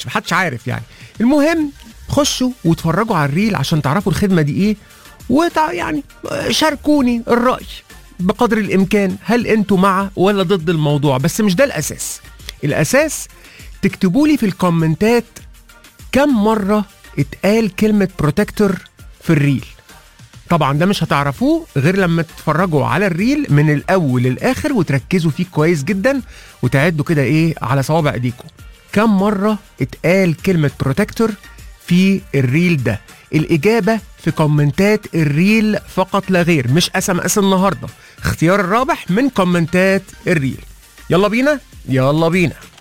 معرفش محدش عارف يعني المهم خشوا واتفرجوا على الريل عشان تعرفوا الخدمه دي ايه وتع يعني شاركوني الراي بقدر الامكان هل انتوا مع ولا ضد الموضوع بس مش ده الاساس الاساس تكتبوا لي في الكومنتات كم مره اتقال كلمه بروتكتور في الريل طبعا ده مش هتعرفوه غير لما تتفرجوا على الريل من الاول للاخر وتركزوا فيه كويس جدا وتعدوا كده ايه على صوابع ايديكم كم مره اتقال كلمه بروتكتور في الريل ده الاجابه في كومنتات الريل فقط لا غير مش اس ام اس النهارده اختيار الرابح من كومنتات الريل يلا بينا يلا بينا